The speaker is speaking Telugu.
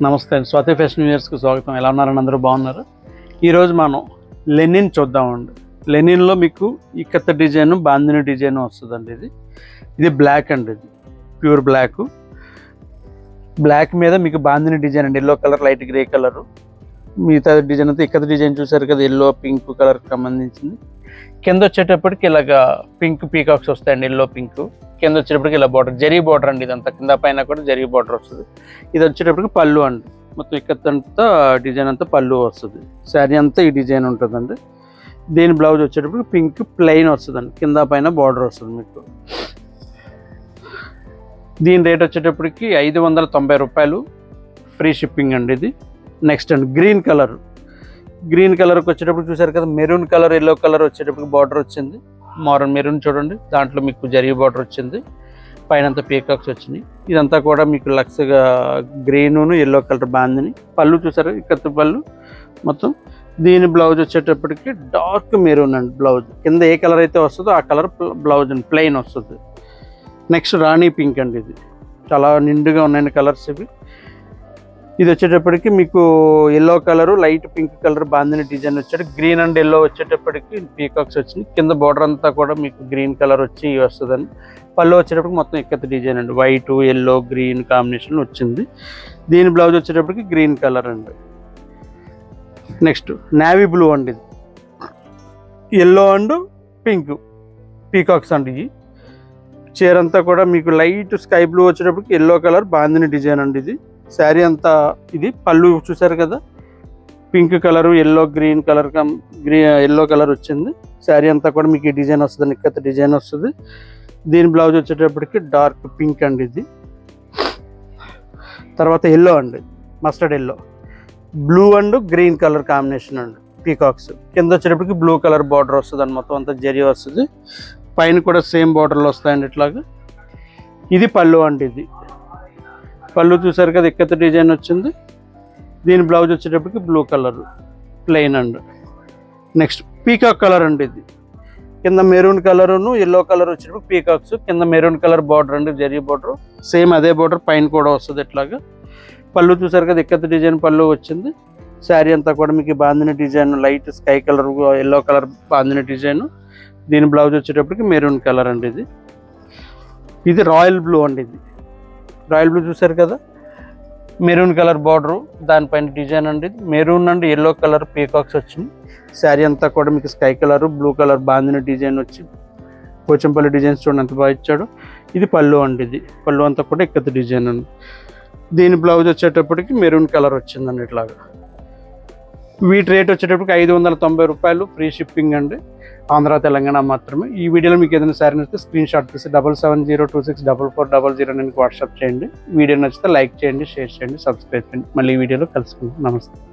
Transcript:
నమస్తే అండి స్వాతి ఫ్యాషన్ న్యూయర్స్కి స్వాగతం ఎలా ఉన్నారని అందరూ బాగున్నారు ఈరోజు మనం లెనిన్ చూద్దామండి లెనిన్లో మీకు ఇక్కత్త డిజైన్ బాందిని డిజైన్ వస్తుందండి ఇది ఇది బ్లాక్ అండి ఇది ప్యూర్ బ్లాక్ బ్లాక్ మీద మీకు బాందిని డిజైన్ అండి yellow colour light grey colour మిగతా డిజైన్ అంతా ఇక్కత డిజైన్ చూసారు కదా ఎల్లో పింక్ కలర్కి సంబంధించింది కింద వచ్చేటప్పటికి ఇలాగా పింక్ పీకాక్స్ వస్తాయండి ఎల్లో పింక్ కింద వచ్చేటప్పటికి ఇలా బార్డర్ జరీ బార్డర్ అండి ఇదంతా కింద పైన కూడా జరీ బార్డర్ వస్తుంది ఇది వచ్చేటప్పటికి పళ్ళు అండి మొత్తం ఇక్కడంతా డిజైన్ అంతా పళ్ళు వస్తుంది శారీ అంతా ఈ డిజైన్ ఉంటుందండి దీని బ్లౌజ్ వచ్చేటప్పటికి పింక్ ప్లెయిన్ వస్తుందండి కింద పైన బార్డర్ వస్తుంది మీకు దీని రేట్ వచ్చేటప్పటికి ఐదు వందల తొంభై రూపాయలు ఫ్రీ షిప్పింగ్ అండి ఇది నెక్స్ట్ అండి గ్రీన్ కలర్ గ్రీన్ కలర్కి వచ్చేటప్పుడు చూసారు కదా మెరూన్ కలర్ ఎల్లో కలర్ వచ్చేటప్పటికి బార్డర్ వచ్చింది మారన్ మెరూన్ చూడండి దాంట్లో మీకు జరిగి బార్డర్ వచ్చింది పైన అంతా పీకాక్స్ వచ్చినాయి ఇదంతా కూడా మీకు లక్స్గా గ్రీను ఎల్లో కలర్ బాందిని పళ్ళు చూసారు ఇక్కత్త పళ్ళు మొత్తం దీని బ్లౌజ్ వచ్చేటప్పటికి డార్క్ మెరూన్ అండి బ్లౌజ్ కింద ఏ కలర్ అయితే వస్తుందో ఆ కలర్ బ్లౌజ్ అండి ప్లెయిన్ వస్తుంది నెక్స్ట్ రాణి పింక్ అండి ఇది చాలా నిండుగా ఉన్నాయండి కలర్స్ ఇవి ఇది వచ్చేటప్పటికి మీకు yellow colour light pink colour bandhani design వచ్చాడు గ్రీన్ అండ్ ఎల్లో వచ్చేటప్పటికి పీకాక్స్ వచ్చినాయి కింద బార్డర్ అంతా కూడా మీకు గ్రీన్ కలర్ వచ్చి వస్తుందండి పళ్ళు వచ్చేటప్పటికి మొత్తం ఇక్కత డిజైన్ అండి వైట్ ఎల్లో గ్రీన్ కాంబినేషన్ వచ్చింది దీని బ్లౌజ్ వచ్చేటప్పటికి గ్రీన్ కలర్ అండి నెక్స్ట్ నావీ బ్లూ అండి ఇది ఎల్లో అండ్ పింక్ పీకాక్స్ అండి ఇవి చీర అంతా కూడా మీకు లైట్ స్కై బ్లూ వచ్చేటప్పటికి ఎల్లో కలర్ బాందిని డిజైన్ అండి ఇది శారీ అంతా ఇది పళ్ళు చూసారు కదా pink colour yellow green colour green yellow colour వచ్చింది శారీ అంతా కూడా మీకు ఈ డిజైన్ వస్తుంది నిక్కత డిజైన్ వస్తుంది దీని బ్లౌజ్ వచ్చేటప్పటికి డార్క్ పింక్ అండి ఇది తర్వాత ఎల్లో అండి mustard yellow blue and green colour combination అండి పీకాక్స్ కింద వచ్చేటప్పటికి బ్లూ కలర్ బార్డర్ వస్తుంది అండి మొత్తం అంతా జరి వస్తుంది పైన కూడా సేమ్ బార్డర్లు వస్తాయండి ఇట్లాగా ఇది పళ్ళు అండి ఇది పళ్ళు చూసారు కదా ఇక్కత డిజైన్ వచ్చింది దీని బ్లౌజ్ వచ్చేటప్పటికి blue colour plain and next peacock colour అండి ఇది కింద మెరూన్ కలర్ను ఎల్లో కలర్ వచ్చేటప్పుడు పీకాక్స్ కింద మెరూన్ కలర్ బార్డర్ అండి జరీ బార్డర్ సేమ్ అదే బార్డర్ పైన కూడా వస్తుంది ఇట్లాగా పళ్ళు చూసారు కదా ఇక్కత డిజైన్ పళ్ళు వచ్చింది శారీ అంతా కూడా మీకు bandhani design light sky colour yellow colour bandhani design దీని బ్లౌజ్ వచ్చేటప్పటికి మెరూన్ కలర్ అండి ఇది ఇది రాయల్ బ్లూ అండి ఇది రాయల్ బ్లూ చూసారు కదా మెరూన్ కలర్ బార్డరు దానిపైన డిజైన్ అండి maroon and yellow colour peacocks వచ్చినాయి శారీ అంతా కూడా మీకు sky colour blue colour bandhani design వచ్చి పోచంపల్లి డిజైన్స్ చూడండి ఎంత బాగా ఇచ్చాడు ఇది పళ్ళు అండి ఇది పళ్ళు అంతా కూడా ఇక్కత డిజైన్ అండి దీని బ్లౌజ్ వచ్చేటప్పటికి మెరూన్ కలర్ వచ్చిందండి ఇట్లాగా వీటి రేట్ వచ్చేటప్పటికి ఐదు వందల తొంభై రూపాయలు ఫ్రీ షిప్పింగ్ అండి ఆంధ్ర తెలంగాణ మాత్రమే ఈ వీడియోలో మీకు ఏదైనా సారీ నచ్చితే స్క్రీన్ షాట్ తీసి double seven zero two six double four double zero నేను వాట్సాప్ చేయండి వీడియో నచ్చితే లైక్ చేయండి షేర్ చేయండి సబ్స్క్రైబ్ చేయండి మళ్ళీ ఈ వీడియోలో కలుసుకుంటాం నమస్తే